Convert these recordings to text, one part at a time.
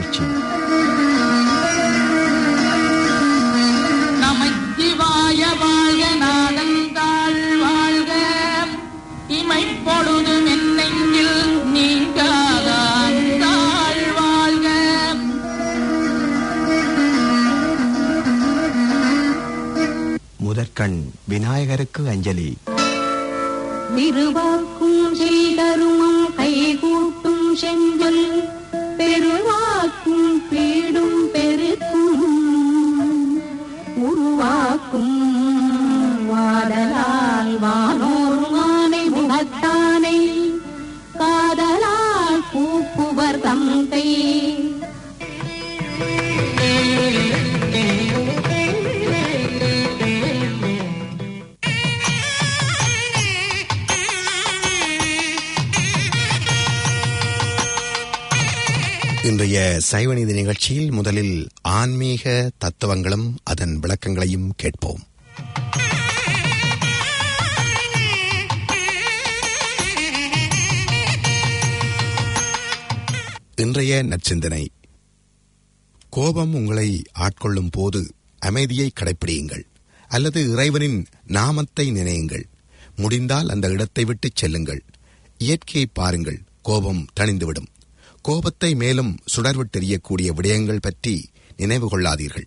நிகழ்ச்சி நமச்சிவாய வாழ்க நாதந்தாள் வாழ்க இமைப்பொழுதும் என்னெங்கில் நீங்காதான் தாழ் வாழ்க முதற்கண் விநாயகருக்கு அஞ்சலி திருவாக்கும் செய்தருமம் கைகூட்டும் செஞ்சொல் பெருவாக்கும் பீடும் பெருக்கும் உருவாக்கும் வாடலால் வானோர் மானை முகத்தானை காதலால் பூப்புவர் தந்தை இன்றைய சைவநீதி நிகழ்ச்சியில் முதலில் ஆன்மீக தத்துவங்களும் அதன் விளக்கங்களையும் கேட்போம் இன்றைய நற்சிந்தனை கோபம் உங்களை ஆட்கொள்ளும் போது அமைதியை கடைப்பிடியுங்கள் அல்லது இறைவனின் நாமத்தை நினையுங்கள் முடிந்தால் அந்த இடத்தை விட்டு செல்லுங்கள் இயற்கையை பாருங்கள் கோபம் தணிந்துவிடும் கோபத்தை மேலும் சுடர்விட்டெறியக்கூடிய விடயங்கள் பற்றி நினைவு கொள்ளாதீர்கள்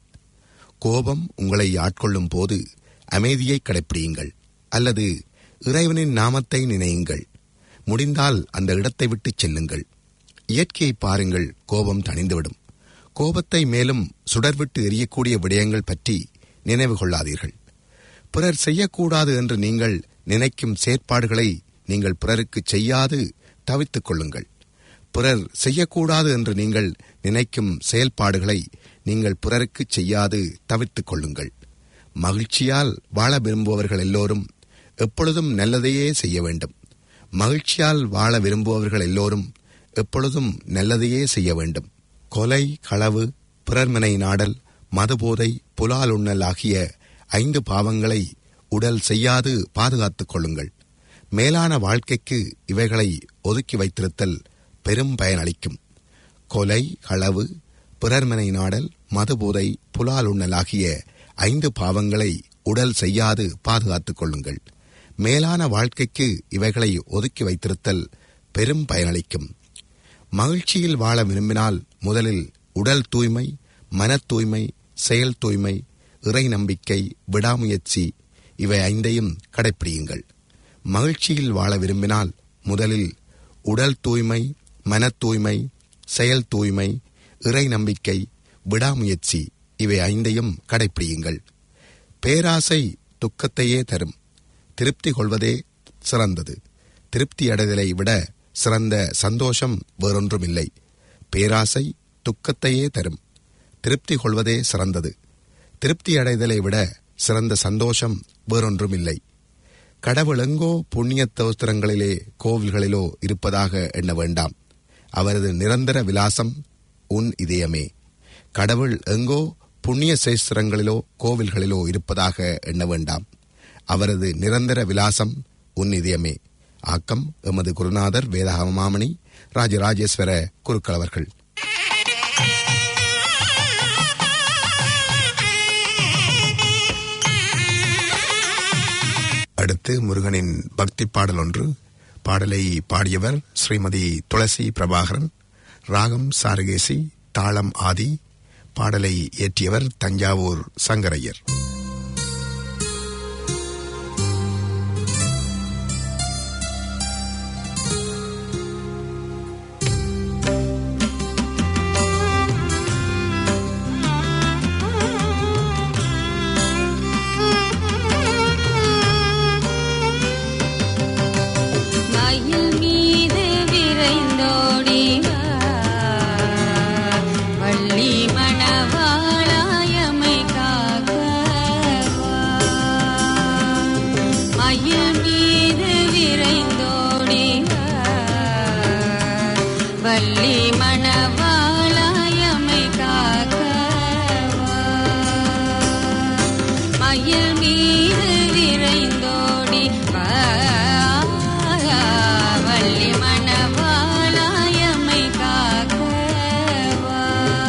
கோபம் உங்களை ஆட்கொள்ளும் போது அமைதியை கடைப்பிடியுங்கள் அல்லது இறைவனின் நாமத்தை நினையுங்கள் முடிந்தால் அந்த இடத்தை விட்டு செல்லுங்கள் இயற்கையை பாருங்கள் கோபம் தணிந்துவிடும் கோபத்தை மேலும் சுடர்விட்டு எரியக்கூடிய விடயங்கள் பற்றி நினைவு கொள்ளாதீர்கள் பிறர் செய்யக்கூடாது என்று நீங்கள் நினைக்கும் செயற்பாடுகளை நீங்கள் பிறருக்கு செய்யாது தவித்துக் கொள்ளுங்கள் பிறர் செய்யக்கூடாது என்று நீங்கள் நினைக்கும் செயல்பாடுகளை நீங்கள் பிறருக்கு செய்யாது தவித்துக் கொள்ளுங்கள் மகிழ்ச்சியால் வாழ விரும்புபவர்கள் எல்லோரும் எப்பொழுதும் நல்லதையே செய்ய வேண்டும் மகிழ்ச்சியால் வாழ விரும்புபவர்கள் எல்லோரும் எப்பொழுதும் நல்லதையே செய்ய வேண்டும் கொலை களவு பிறர்மனை நாடல் மதுபோதை புலால் உண்ணல் ஆகிய ஐந்து பாவங்களை உடல் செய்யாது பாதுகாத்துக் கொள்ளுங்கள் மேலான வாழ்க்கைக்கு இவைகளை ஒதுக்கி வைத்திருத்தல் பெரும் பயனளிக்கும் கொலை களவு பிறர்மனை நாடல் மதுபோதை புலால் உண்ணல் ஆகிய ஐந்து பாவங்களை உடல் செய்யாது பாதுகாத்துக் கொள்ளுங்கள் மேலான வாழ்க்கைக்கு இவைகளை ஒதுக்கி வைத்திருத்தல் பெரும் பயனளிக்கும் மகிழ்ச்சியில் வாழ விரும்பினால் முதலில் உடல் தூய்மை மனத் தூய்மை செயல் தூய்மை இறை நம்பிக்கை விடாமுயற்சி இவை ஐந்தையும் கடைப்பிடியுங்கள் மகிழ்ச்சியில் வாழ விரும்பினால் முதலில் உடல் தூய்மை மனத் தூய்மை செயல் தூய்மை இறை நம்பிக்கை விடாமுயற்சி இவை ஐந்தையும் கடைப்பிடியுங்கள் பேராசை துக்கத்தையே தரும் திருப்தி கொள்வதே சிறந்தது திருப்தி அடைதலை விட சிறந்த சந்தோஷம் வேறொன்றுமில்லை பேராசை துக்கத்தையே தரும் திருப்தி கொள்வதே சிறந்தது திருப்தி அடைதலை விட சிறந்த சந்தோஷம் வேறொன்றுமில்லை கடவுள் எங்கோ புண்ணிய தோஸ்திரங்களிலே கோவில்களிலோ இருப்பதாக எண்ண வேண்டாம் அவரது நிரந்தர விலாசம் உன் இதயமே கடவுள் எங்கோ புண்ணிய சேஸ்திரங்களிலோ கோவில்களிலோ இருப்பதாக எண்ண வேண்டாம் அவரது நிரந்தர விலாசம் உன் இதயமே ஆக்கம் எமது குருநாதர் வேதாகமாமணி ராஜராஜேஸ்வர குருக்கள் அவர்கள் அடுத்து முருகனின் பக்தி பாடல் ஒன்று பாடலை பாடியவர் ஸ்ரீமதி துளசி பிரபாகரன் ராகம் சாரகேசி தாளம் ஆதி பாடலை இயற்றியவர் தஞ்சாவூர் சங்கரையர் மயில் மீது விரைந்தோடி வா. வள்ளி மணவாளாயமை காக்க வா. மயில் மீது விரைந்தோடி வா. வள்ளி மணவாளாயமை காக்க வா. மயில் மீது விரைந்தோடி வா. வள்ளி மணவாளாயமை காக்க வா.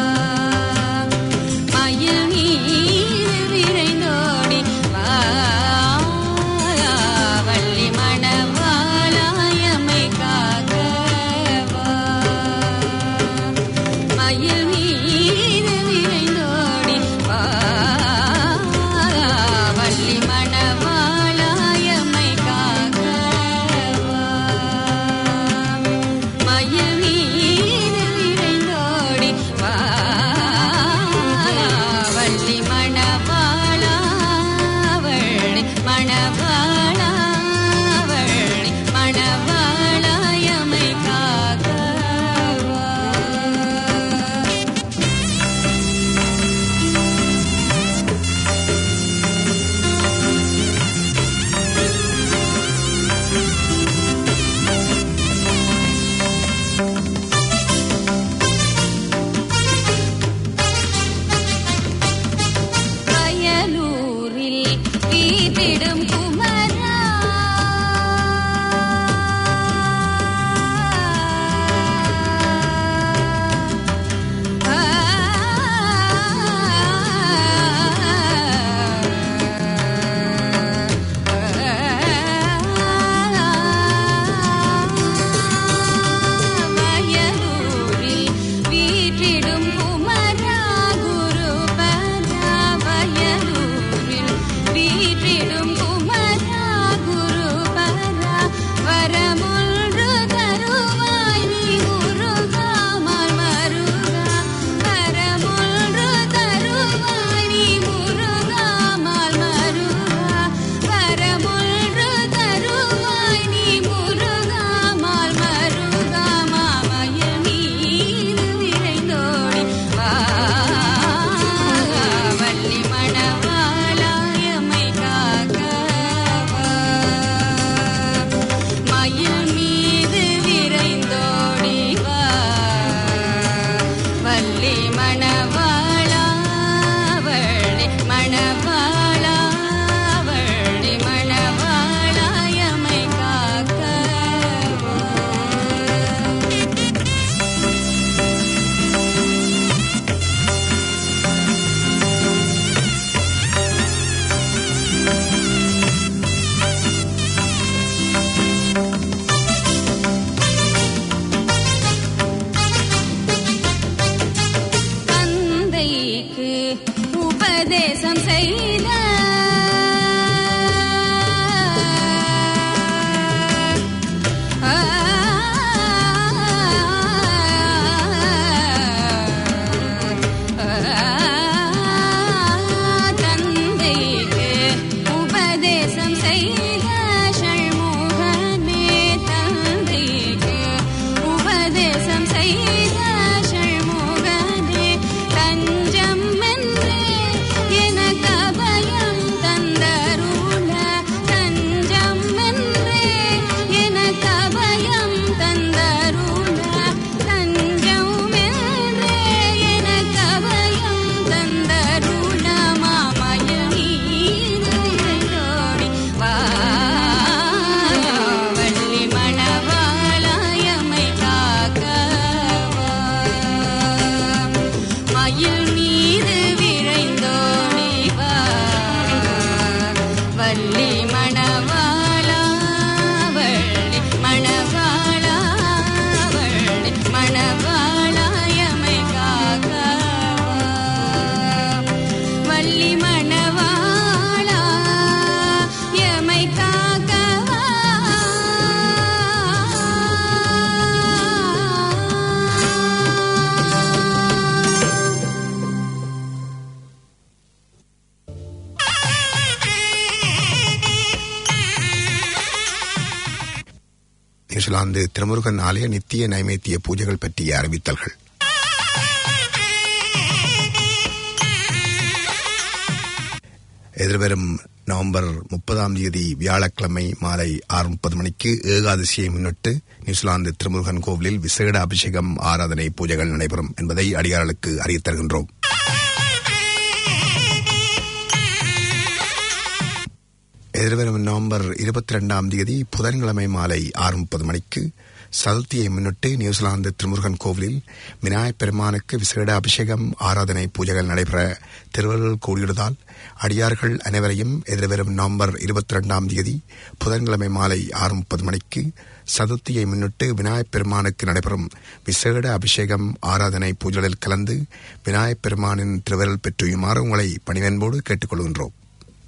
நியூசிலாந்து திருமுருகன் ஆலய நித்திய நைவேத்திய பூஜைகள் பற்றிய அறிவித்தல்கள் எதிர்வரும் நவம்பர் முப்பதாம் தேதி வியாழக்கிழமை மாலை ஆறு முப்பது மணிக்கு ஏகாதசியை முன்னிட்டு நியூசிலாந்து திருமுருகன் கோவிலில் விசேட அபிஷேகம் ஆராதனை பூஜைகள் நடைபெறும் என்பதை அடியார்களுக்கு அறியத் தருகின்றோம் எதிர்வரும் நவம்பர் இருபத்தி ரெண்டாம் தேதி புதன்கிழமை மாலை ஆறு முப்பது மணிக்கு சதுர்த்தியை முன்னிட்டு நியூசிலாந்து திருமுருகன் கோவிலில் விநாயகப் பெருமானுக்கு விசேட அபிஷேகம் ஆராதனை பூஜைகள் நடைபெற திருவள்ளுவர் கூடியுள்ளதால் அடியார்கள் அனைவரையும் எதிர்வரும் நவம்பர் இருபத்தி ரெண்டாம் தேதி புதன்கிழமை மாலை ஆறு முப்பது மணிக்கு சதுர்த்தியை முன்னிட்டு விநாயகப் பெருமானுக்கு நடைபெறும் விசேட அபிஷேகம் ஆராதனை பூஜைகளில் கலந்து விநாயகப் பெருமானின் திருவருள் பெற்றுயுமாறு உங்களை பணிவன்போடு கேட்டுக்கொள்கின்றோம்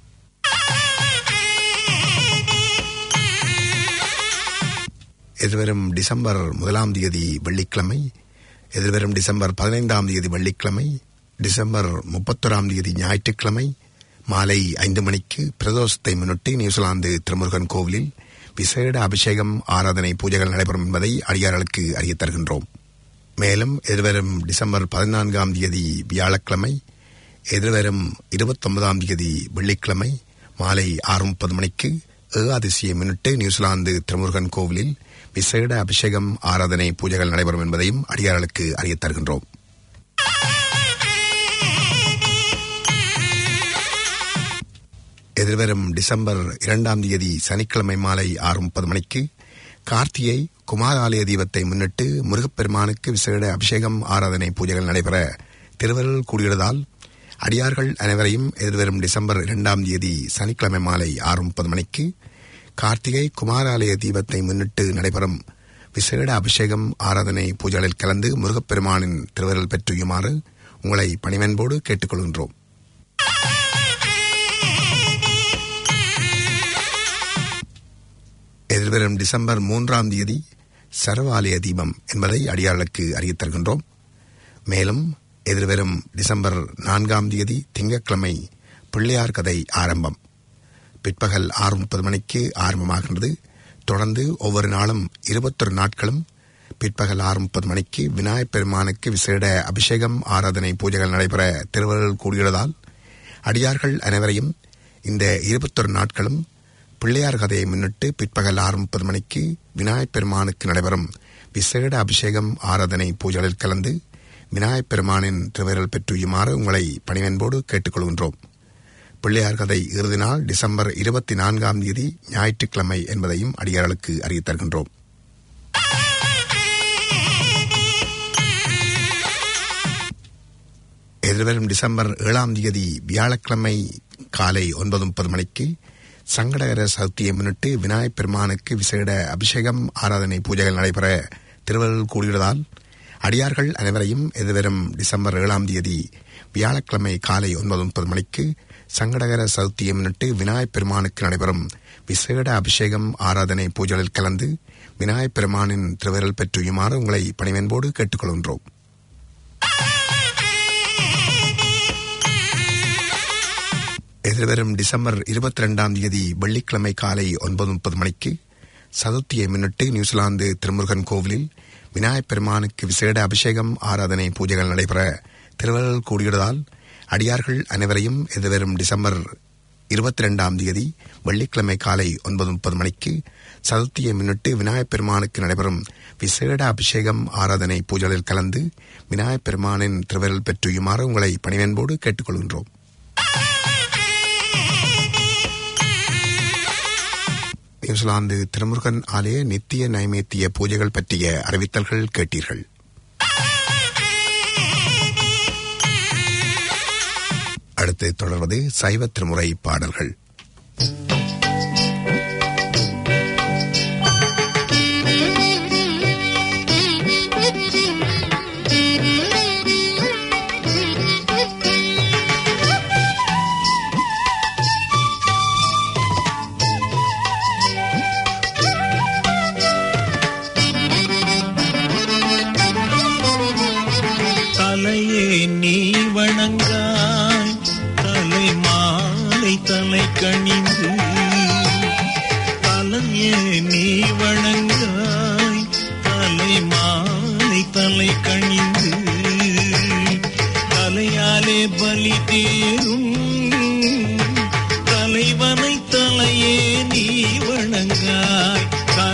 எதிர்வரும் டிசம்பர் முதலாம் தேதி வெள்ளிக்கிழமை எதிர்வரும் டிசம்பர் பதினைந்தாம் தேதி வெள்ளிக்கிழமை டிசம்பர் முப்பத்தொராம் தேதி ஞாயிற்றுக்கிழமை மாலை ஐந்து மணிக்கு பிரதோஷத்தை முன்னிட்டு நியூசிலாந்து திருமுருகன் கோவிலில் விசேட அபிஷேகம் ஆராதனை பூஜைகள் நடைபெறும் என்பதை அடியார்களுக்கு அறியத் தருகின்றோம் மேலும் எதிர்வரும் டிசம்பர் பதினான்காம் தேதி வியாழக்கிழமை எதிர்வரும் இருபத்தொன்பதாம் தேதி வெள்ளிக்கிழமை மாலை ஆறு முப்பது மணிக்கு ஏகாதசியை முன்னிட்டு நியூசிலாந்து திருமுருகன் கோவிலில் விசேட அபிஷேகம் ஆராதனை பூஜைகள் நடைபெறும் என்பதையும் அடியார்களுக்கு அறியத் தருகின்றோம் எதிர்வரும் டிசம்பர் இரண்டாம் தேதி சனிக்கிழமை மாலை ஆறு முப்பது மணிக்கு கார்த்திகை குமாராலய தீபத்தை முன்னிட்டு முருகப்பெருமானுக்கு விசேட அபிஷேகம் ஆராதனை பூஜைகள் நடைபெற திருவருள் கூடியுள்ளதால் அடியார்கள் அனைவரையும் எதிர்வரும் டிசம்பர் இரண்டாம் தேதி சனிக்கிழமை மாலை ஆறு முப்பது மணிக்கு கார்த்திகை குமாராலய தீபத்தை முன்னிட்டு நடைபெறும் விசேட அபிஷேகம் ஆராதனை பூஜைகளில் கலந்து முருகப்பெருமானின் திருவருள் பெற்றுயுமாறு உங்களை பணிவன்போடு கேட்டுக்கொள்கின்றோம் எதிர்வரும் டிசம்பர் மூன்றாம் தேதி சர்வாலய தீபம் என்பதை அடியார்களுக்கு அறியத் தருகின்றோம் மேலும் எதிர்வரும் டிசம்பர் நான்காம் தேதி திங்கட்கிழமை பிள்ளையார் கதை ஆரம்பம் பிற்பகல் ஆறு முப்பது மணிக்கு ஆரம்பமாகின்றது தொடர்ந்து ஒவ்வொரு நாளும் இருபத்தொரு நாட்களும் பிற்பகல் ஆறு முப்பது மணிக்கு விநாயகப் பெருமானுக்கு விசேட அபிஷேகம் ஆராதனை பூஜைகள் நடைபெற திருவருள் கூடியுள்ளதால் அடியார்கள் அனைவரையும் இந்த இருபத்தொரு நாட்களும் பிள்ளையார் கதையை முன்னிட்டு பிற்பகல் ஆறு முப்பது மணிக்கு விநாயகப் பெருமானுக்கு நடைபெறும் விசேட அபிஷேகம் ஆராதனை பூஜைகளில் கலந்து விநாயகப் பெருமானின் திருவருள் பெற்றுயுமாறு உங்களை பணிவன்போடு கேட்டுக்கொள்கின்றோம் பிள்ளையார் கதை இறுதி நாள் டிசம்பர் இருபத்தி நான்காம் தேதி ஞாயிற்றுக்கிழமை என்பதையும் அடியார்களுக்கு அறியத் தருகின்றோம் எதிர்வரும் டிசம்பர் ஏழாம் தேதி வியாழக்கிழமை காலை ஒன்பது முப்பது மணிக்கு சங்கடகர சதுர்த்தியை முன்னிட்டு விநாயகப் பெருமானுக்கு விசேட அபிஷேகம் ஆராதனை பூஜைகள் நடைபெற திருவள்ளுவர் கூடியுள்ளதால் அடியார்கள் அனைவரையும் எதிர்வரும் டிசம்பர் ஏழாம் தேதி வியாழக்கிழமை காலை ஒன்பது முப்பது மணிக்கு சங்கடகர சதுர்த்தியை முன்னிட்டு விநாயகப் பெருமானுக்கு நடைபெறும் விசேட அபிஷேகம் ஆராதனை பூஜைகளில் கலந்து விநாயகப் பெருமானின் திருவருள் பெற்றுயுமாறு உங்களை பணிவன்போடு கேட்டுக்கொள்கின்றோம் எதிர்வரும் டிசம்பர் இருபத்தி ரெண்டாம் தேதி வெள்ளிக்கிழமை காலை ஒன்பது முப்பது மணிக்கு சதுர்த்தியை முன்னிட்டு நியூசிலாந்து திருமுருகன் கோவிலில் விநாயகப் பெருமானுக்கு விசேட அபிஷேகம் ஆராதனை பூஜைகள் நடைபெற திருவள்ளுவர் கூடியுள்ளதால் அடியார்கள் அனைவரையும் எதிர்வரும் டிசம்பர் இருபத்தி ரெண்டாம் தேதி வெள்ளிக்கிழமை காலை ஒன்பது முப்பது மணிக்கு சதுர்த்தியை முன்னிட்டு விநாயகப் பெருமானுக்கு நடைபெறும் விசேட அபிஷேகம் ஆராதனை பூஜைகளில் கலந்து விநாயகப் பெருமானின் திருவருள் பெற்றுயுமாறு உங்களை பணிவன்போடு கேட்டுக்கொள்கின்றோம் நியூசிலாந்து திருமுருகன் ஆலய நித்திய நைவேத்திய பூஜைகள் பற்றிய அறிவித்தல்கள் கேட்டீர்கள் அடுத்து தொடர்வது சைவ திருமுறை பாடல்கள் தலையே நீ வணங்காய் தலை மாலை தலை கணிந்து தலையே நீ வணங்காய்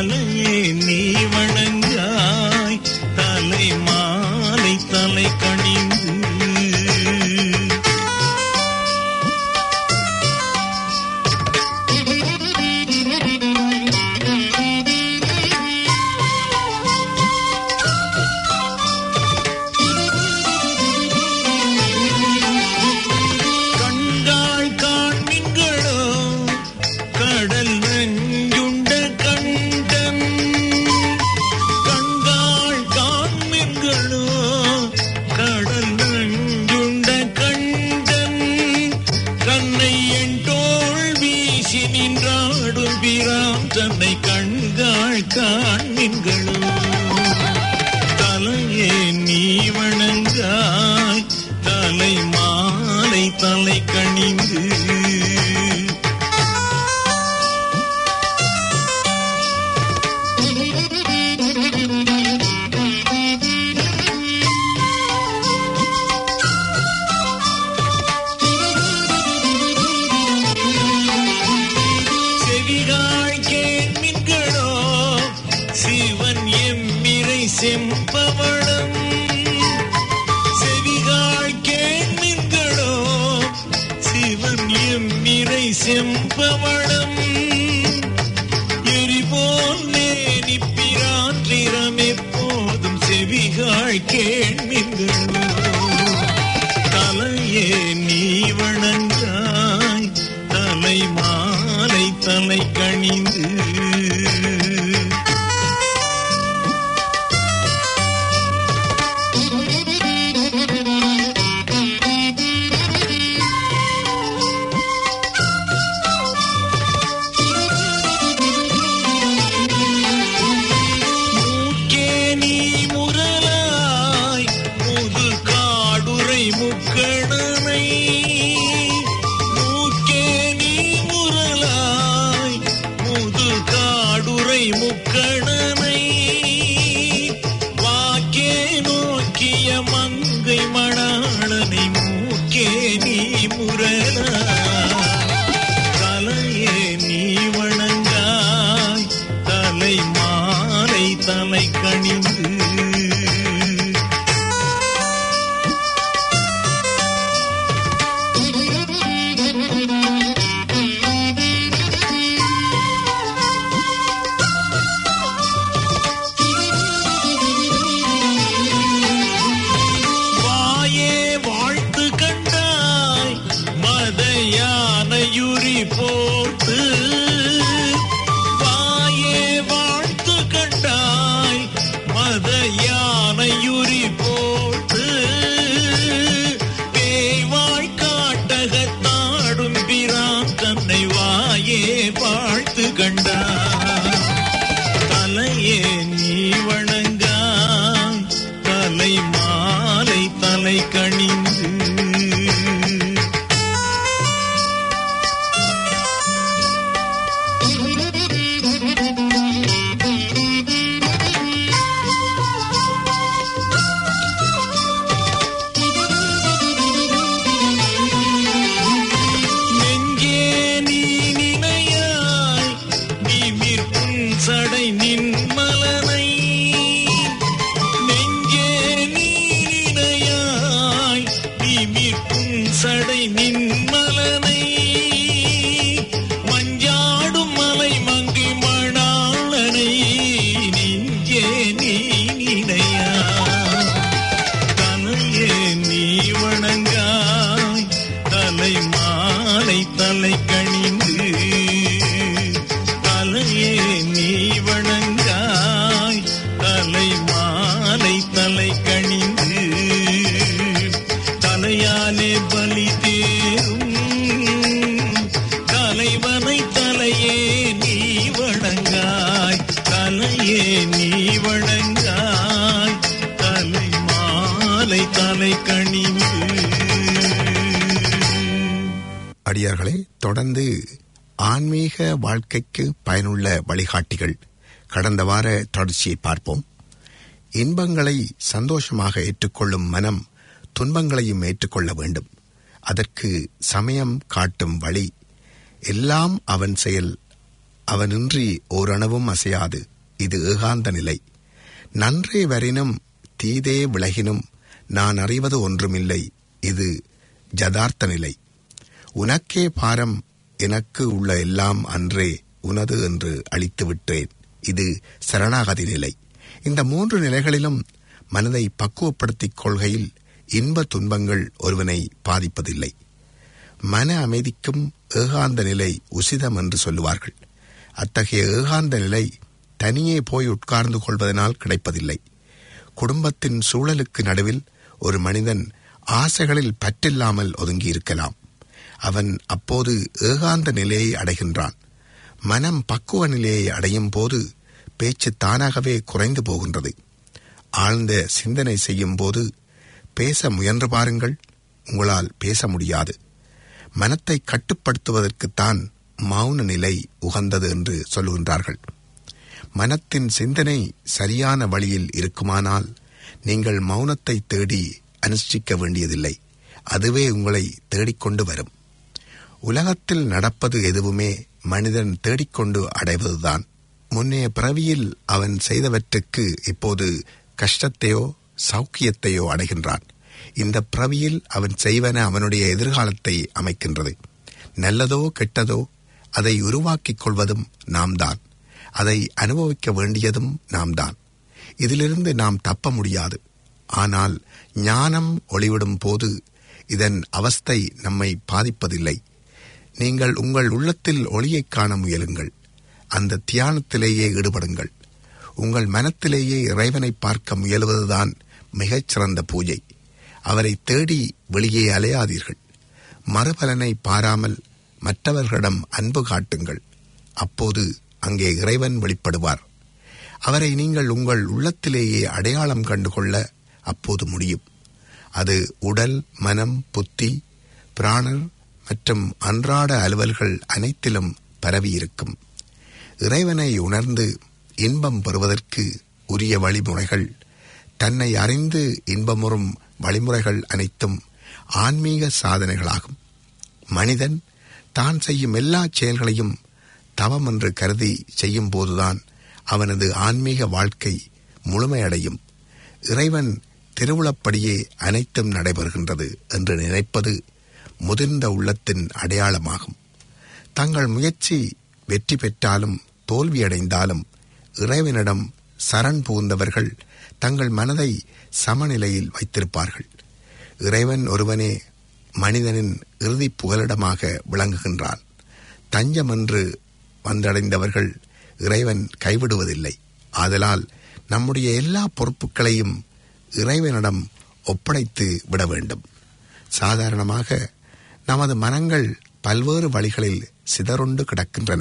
தலையே நீ வணங்காய் தலை மாலை தலை கணிந்து கண்காள் காண்மீன்களோ கடல் நஞ்சுண்ட கண்டன் கண்காள் காண்மீன்களோ கடல் நஞ்சுண்ட கண்டன் கண்ணை என் தோள் வீசி நின்றாடும் பிரான் தன்னை கண்காள் காண்மீன்களோ தலையே நீ வணங்காய் தலை மாலை தலை கணிந்து செவிகாய் கேள்விகளோ சிவன் எம்மிரை செம்பவளம் செவிகாய் கேள்விகளோ சிவன் எம்மிரை செம்பவளம் எரிபோல் நேனி பிரான்றிரம் எப்போதும் செவிகாய் கேள்விகளோ தலையே நீ வணங்காய் தலை மாலை தலை கணிந்து மூக்கே நீ முரலாய் முது காடுரை முக்கணனை மூக்கே நீ முரலாய் முது காடுரை முக்கணனை வாக்கே நோக்கிய மங்கை மணாளனை மூக்கே நீ முரலாய் தலையே நீ வணங்காய் தலை மாலை தலை கணிந்து வாயே வாழ்த்து கண்டாய் மத யானையுரி போர்த்து வாயே வாழ்த்து கண்டாய் மத யானையுரி போர்த்து பேய்வாய் காட்டகத்தாடும் பிரான் தன்னை வாயே வாழ்த்து கண்டாய் தலையே நீ வணங்காய் தலை மாலை தலை கணிந்து நெஞ்சே நீ நினையாய் நிமிர்க்கும் சடை நின் மலனை நெஞ்சே நீ நினையாய் நிமிர்க்கும் சடை நின் மலனை மஞ்சாடும் மலை மங்கை மணாளனை நெஞ்சே நீ நினையாய் தலையே நீ வணங்காய் தலை மாலை தலை கணிந்து தலையே நீ வணங்காய் தலை மாலை தலை கணிந்து தலையாலே பலி தேரும் தலைவனை தலையே நீ வணங்காய் தலையே நீ வணங்காய் தலை மாலை தலை கணிந்து அடியார்களே தொடர்ந்து ஆன்மீக வாழ்க்கைக்கு பயனுள்ள வழிகாட்டிகள் கடந்த வார தொடர்ச்சியை பார்ப்போம் இன்பங்களை சந்தோஷமாக ஏற்றுக்கொள்ளும் மனம் துன்பங்களையும் ஏற்றுக்கொள்ள வேண்டும் அதற்கு சமயம் காட்டும் வழி எல்லாம் அவன் செயல் அவனின்றி ஓரணவும் அசையாது இது ஏகாந்த நிலை நன்றே வரினும் தீதே விலகினும் நான் அறிவது ஒன்றுமில்லை இது ஜதார்த்த நிலை உனக்கே பாரம் எனக்கு உள்ள எல்லாம் அன்றே உனது என்று அழித்து விட்டேன் இது சரணாகதி நிலை இந்த மூன்று நிலைகளிலும் மனதை பக்குவப்படுத்திக் கொள்கையில் இன்ப துன்பங்கள் ஒருவனை பாதிப்பதில்லை மன அமைதிக்கும் ஏகாந்த நிலை உசிதம் என்று சொல்லுவார்கள் அத்தகைய ஏகாந்த நிலை தனியே போய் உட்கார்ந்து கொள்வதனால் கிடைப்பதில்லை குடும்பத்தின் சூழலுக்கு நடுவில் ஒரு மனிதன் ஆசைகளில் பற்றில்லாமல் ஒதுங்கியிருக்கலாம் அவன் அப்போது ஏகாந்த நிலையை அடைகின்றான் மனம் பக்குவ நிலையை அடையும் போது பேச்சு தானாகவே குறைந்து போகின்றது ஆழ்ந்த சிந்தனை செய்யும் போது பேச முயன்று பாருங்கள் உங்களால் பேச முடியாது மனத்தை கட்டுப்படுத்துவதற்குத்தான் மௌன நிலை உகந்தது என்று சொல்லுகின்றார்கள் மனத்தின் சிந்தனை சரியான வழியில் இருக்குமானால் நீங்கள் மௌனத்தை தேடி அனுஷ்டிக்க வேண்டியதில்லை அதுவே உங்களை தேடிக்கொண்டு வரும் உலகத்தில் நடப்பது எதுவுமே மனிதன் தேடிக்கொண்டு அடைவதுதான் முன்னைய பிறவியில் அவன் செய்தவற்றுக்கு இப்போது கஷ்டத்தையோ சௌக்கியத்தையோ அடைகின்றான் இந்த பிறவியில் அவன் செய்வன அவனுடைய எதிர்காலத்தை அமைக்கின்றது நல்லதோ கெட்டதோ அதை உருவாக்கிக் கொள்வதும் நாம் தான் அதை அனுபவிக்க வேண்டியதும் நாம் தான் இதிலிருந்து நாம் தப்ப முடியாது ஆனால் ஞானம் ஒளிவிடும் போது இதன் அவஸ்தை நம்மை பாதிப்பதில்லை நீங்கள் உங்கள் உள்ளத்தில் ஒளியைக் காண முயலுங்கள் அந்த தியானத்திலேயே ஈடுபடுங்கள் உங்கள் மனத்திலேயே இறைவனை பார்க்க முயலுவதுதான் மிகச்சிறந்த பூஜை அவரை தேடி வெளியே அலையாதீர்கள் மறுபலனை பாராமல் மற்றவர்களிடம் அன்பு காட்டுங்கள் அப்போது அங்கே இறைவன் வெளிப்படுவார் அவரை நீங்கள் உங்கள் உள்ளத்திலேயே அடையாளம் கண்டுகொள்ள அப்போது முடியும் அது உடல் மனம் புத்தி பிராணர் மற்றும் அன்றாட அலுவல்கள் அனைத்திலும் பரவியிருக்கும் இறைவனை உணர்ந்து இன்பம் பெறுவதற்கு உரிய வழிமுறைகள் தன்னை அறிந்து இன்பமுறும் வழிமுறைகள் அனைத்தும் ஆன்மீக சாதனைகளாகும் மனிதன் தான் செய்யும் எல்லா செயல்களையும் தவம் என்று கருதி செய்யும் போதுதான் அவனது ஆன்மீக வாழ்க்கை முழுமையடையும் இறைவன் திருவுளப்படியே அனைத்தும் நடைபெறுகின்றது என்று நினைப்பது முதிர்ந்த உள்ளத்தின் அடையாளமாகும் தங்கள் முயற்சி வெற்றி பெற்றாலும் தோல்வியடைந்தாலும் இறைவனிடம் சரண் புகுந்தவர்கள் தங்கள் மனதை சமநிலையில் வைத்திருப்பார்கள் இறைவன் ஒருவனே மனிதனின் இறுதி புகலிடமாக விளங்குகின்றான் தஞ்சம் என்று வந்தடைந்தவர்கள் இறைவன் கைவிடுவதில்லை ஆதலால் நம்முடைய எல்லா பொறுப்புகளையும் இறைவனிடம் ஒப்படைத்து விட வேண்டும் சாதாரணமாக நமது மனங்கள் பல்வேறு வழிகளில் சிதறுண்டு கிடக்கின்றன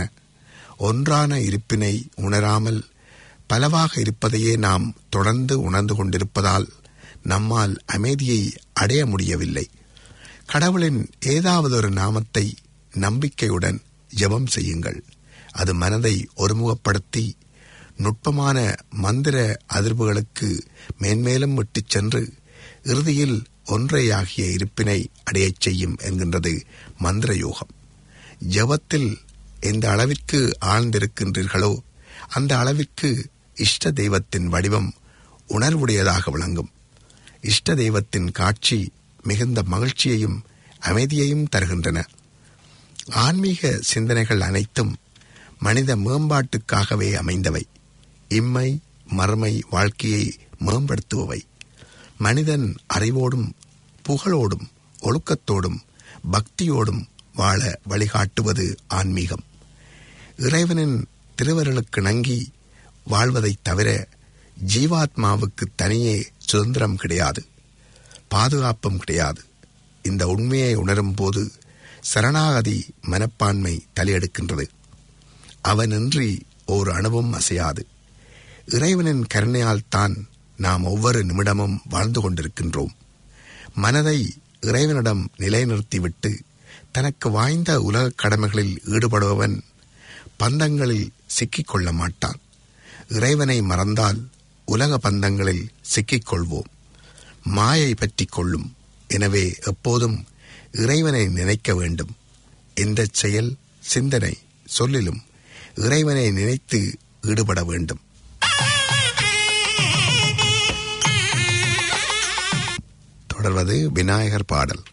ஒன்றான இருப்பினை உணராமல் பலவாக இருப்பதையே நாம் தொடர்ந்து உணர்ந்து கொண்டிருப்பதால் நம்மால் அமைதியை அடைய முடியவில்லை கடவுளின் ஏதாவது ஒரு நாமத்தை நம்பிக்கையுடன் ஜெபம் செய்யுங்கள் அது மனதை ஒருமுகப்படுத்தி நுட்பமான மந்திர அதிர்வுகளுக்கு மேன்மேலும் விட்டுச் சென்று இறுதியில் ஒன்றையாகிய இருப்பினை அடையச் செய்யும் என்கின்றது மந்திர யோகம் ஜபத்தில் எந்த அளவிற்கு ஆழ்ந்திருக்கின்றீர்களோ அந்த அளவிற்கு இஷ்ட தெய்வத்தின் வடிவம் உணர்வுடையதாக விளங்கும் இஷ்ட தெய்வத்தின் காட்சி மிகுந்த மகிழ்ச்சியையும் அமைதியையும் தருகின்றன ஆன்மீக சிந்தனைகள் அனைத்தும் மனித மேம்பாட்டுக்காகவே அமைந்தவை இம்மை மறுமை வாழ்க்கையை மேம்படுத்துபவை மனிதன் அறிவோடும் புகழோடும் ஒழுக்கத்தோடும் பக்தியோடும் வாழ வழிகாட்டுவது ஆன்மீகம் இறைவனின் திருவருளுக்கு நங்கி வாழ்வதைத் தவிர ஜீவாத்மாவுக்கு தனியே சுதந்திரம் கிடையாது பாதுகாப்பும் கிடையாது இந்த உண்மையை உணரும் போது சரணாகதி மனப்பான்மை தலையெடுக்கின்றது அவனின்றி ஓர் அணுவும் அசையாது இறைவனின் கருணையால் தான் நாம் ஒவ்வொரு நிமிடமும் வாழ்ந்து கொண்டிருக்கின்றோம் மனதை இறைவனிடம் நிலைநிறுத்திவிட்டு தனக்கு வாய்ந்த உலகக் கடமைகளில் ஈடுபடுபவன் பந்தங்களில் சிக்கிக்கொள்ள மாட்டான் இறைவனை மறந்தால் உலக பந்தங்களில் சிக்கிக்கொள்வோம் மாயை பற்றி கொள்ளும் எனவே எப்போதும் இறைவனை நினைக்க வேண்டும் எந்த செயல் சிந்தனை சொல்லிலும் இறைவனை நினைத்து ஈடுபட வேண்டும் தொடர்வது விநாயகர் பாடல்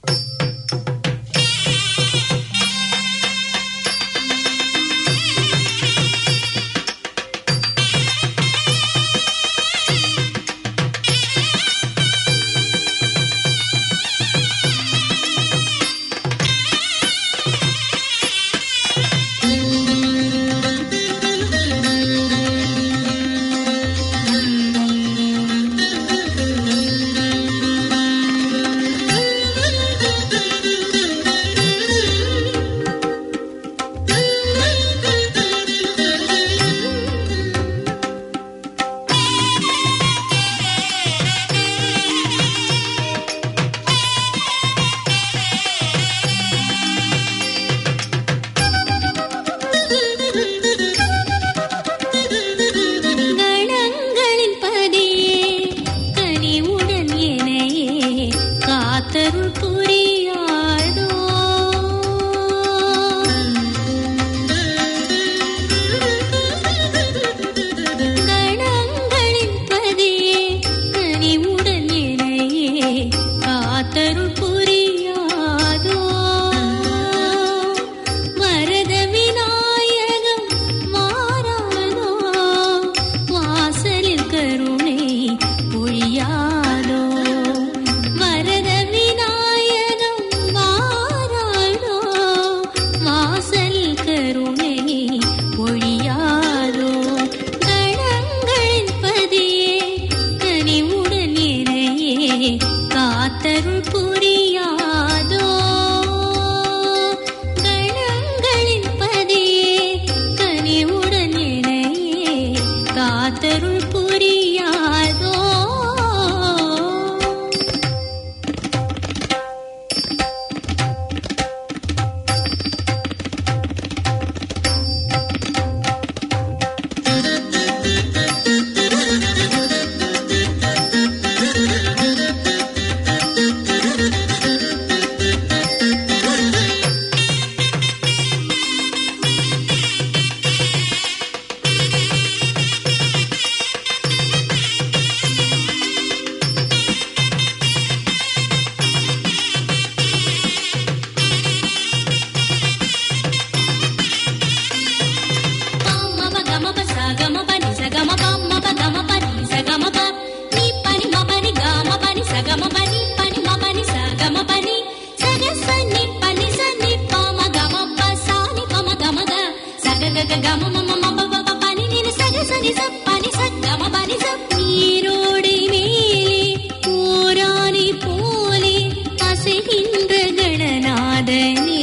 கணங்களின் பதியே கனிவுடன் எனையே காத்தருள் புரியாதோ கணங்களின் பதியே கனிவுடன் எனையே காத்தருள் புரியாதோ வரத விநாயகம் மாறாதோ வாசலில் கருணை பொழியாதோ வரத விநாயகம் மாறாதோ வாசலில் கருணை பொழியாதோ கணங்களின் பதியே கனிவுடன் இணையே காத்தருள் புரியாதோ கணங்களின் பதியே கனிவுடன் இணையே காத்தருள் புரியாதோ நீரோடை மேலே ஓராணி போலே அசைகின்ற கணநாதனே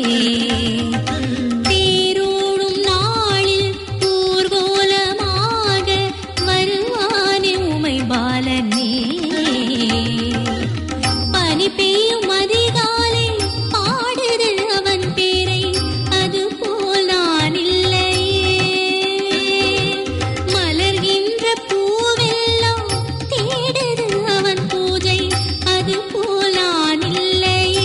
தேரோடும் நாளில் ஊர்கோலமாக வருவானே உமை பாலனே பனி பெய்யும் அதிகாலை பாடுது அவன் பேரை அதுபோல் நான் இல்லையே மலர்கின்ற பூவெல்லாம் தேடுது அவன் பூஜை அதுபோல் நான் இல்லையே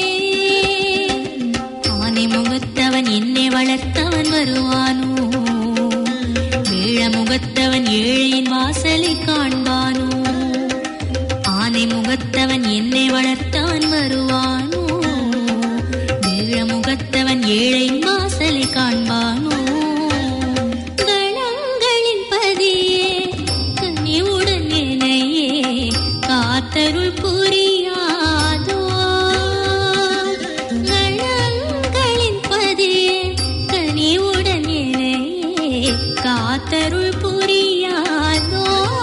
ஆனை முகத்தவன் என்னை வளர்த்தவன் வருவானோ வேழ முகத்தவன் ஏழையின் வாசலை காண்பானோ ஆனை முகத்தவன் என்னை வளர்த்தவன் வருவானோ வேழ முகத்தவன் ஏழையின் வாசலை காண்பானோ கணங்களின் பதியே கனிவுடன் என்னையே காத்தருள் புரியாதோ கணங்களின் பதியே கனிவுடன் என்னையே காத்தருள் புரியாதோ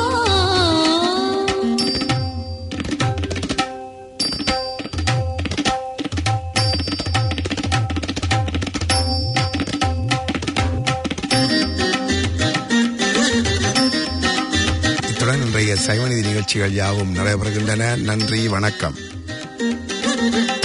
இத்துடன் இன்றைய சைவநிதி நிகழ்ச்சிகள் யாவும் நிறைவேறுகின்றன நன்றி வணக்கம்